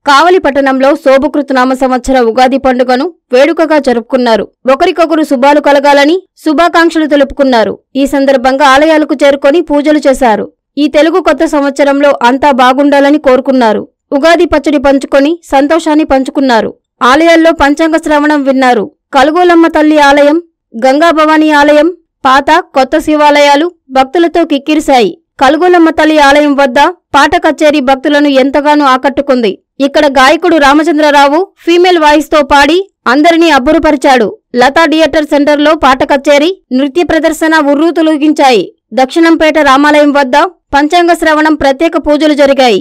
కావలి పట్టణంలో శోభకృతనామ సంవత్సర ఉగాది పండుగను వేడుకగా జరుపుకున్నారు ఒకరికొకరు శుభాలు కలగాలని శుభాకాంక్షలు తెలుపుకున్నారు ఈ సందర్భంగా ఆలయాలకు చేరుకొని పూజలు చేశారు ఈ తెలుగు కొత్త సంవత్సరంలో అంతా బాగుండాలని కోరుకున్నారు ఉగాది పచ్చడి పంచుకొని సంతోషాన్ని పంచుకున్నారు ఆలయాల్లో పంచాంగ శ్రవణం విన్నారు కలుగోలమ్మ తల్లి ఆలయం గంగా భవానీ ఆలయం పాత కొత్త శివాలయాలు భక్తులతో కిక్కిరిశాయి కలుగోలమ్మ తల్లి ఆలయం వద్ద పాట కచేరీ భక్తులను ఎంతగానో ఆకట్టుకుంది ఇక్కడ గాయకుడు రామచంద్రరావు ఫీమేల్ వాయిస్ తో పాడి అందరినీ అబ్బురపరిచాడు లతా థియేటర్ సెంటర్లో పాట కచేరీ నృత్య ప్రదర్శన ఉర్రూతులూగించాయి దక్షిణంపేట రామాలయం వద్ద పంచాంగ శ్రవణం ప్రత్యేక పూజలు జరిగాయి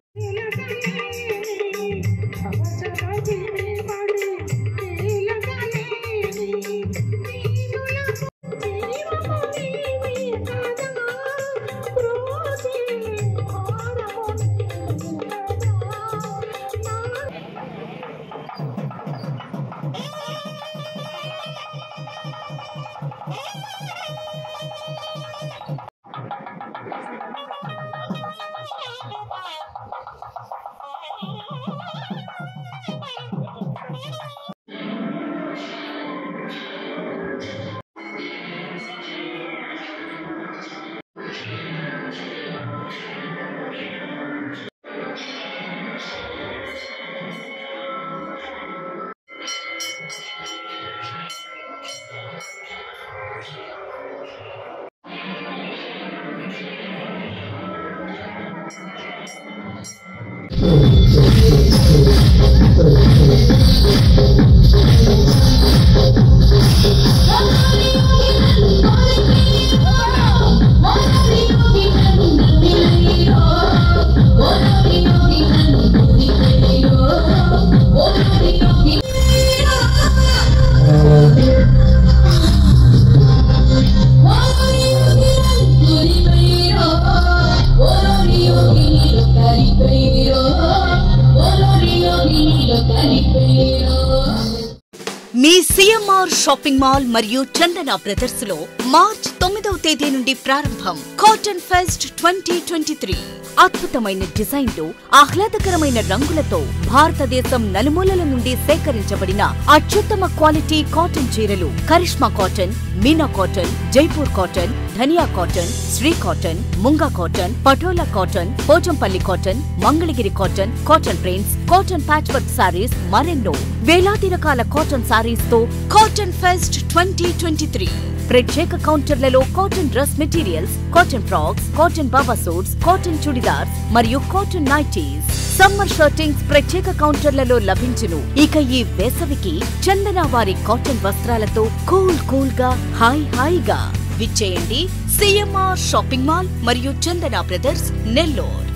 మీ సిఎంఆర్ షాపింగ్ మాల్ మరియు చందన బ్రదర్స్ లో మార్చ్ తొమ్మిదవ తేదీ నుండి ప్రారంభం cotton fest twenty twenty three అద్భుతమైన డిజైన్లు ఆహ్లాదకరమైన రంగులతో భారతదేశం నలుమూలల నుండి సేకరించబడిన అత్యుత్తమ క్వాలిటీ కాటన్ చీరలు Karishma cotton Meena cotton Jaipur cotton Dhaniya cotton Shri cotton Munga cotton Patola cotton Pochampally cotton Mangalagiri cotton cotton prints cotton patch work saris మరెన్నో వేలాది రకాల కాటన్ సారీస్ తో cotton fest twenty twenty three ప్రత్యేక కౌంటర్లలో cotton dress materials cotton frocks cotton baba suits cotton churidars మరియు కాటన్ నైటీస్ సమ్మర్ షర్టింగ్స్ ప్రత్యేక కౌంటర్లలో లభించును ఇక ఈ వేసవికి చందన వారి కాటన్ వస్త్రాలతో కూల్ కూల్ గా హాయ్ హాయిగా విచ్చేయండి సిఎంఆర్ షాపింగ్ మాల్ మరియు చందన బ్రదర్స్ నెల్లూరు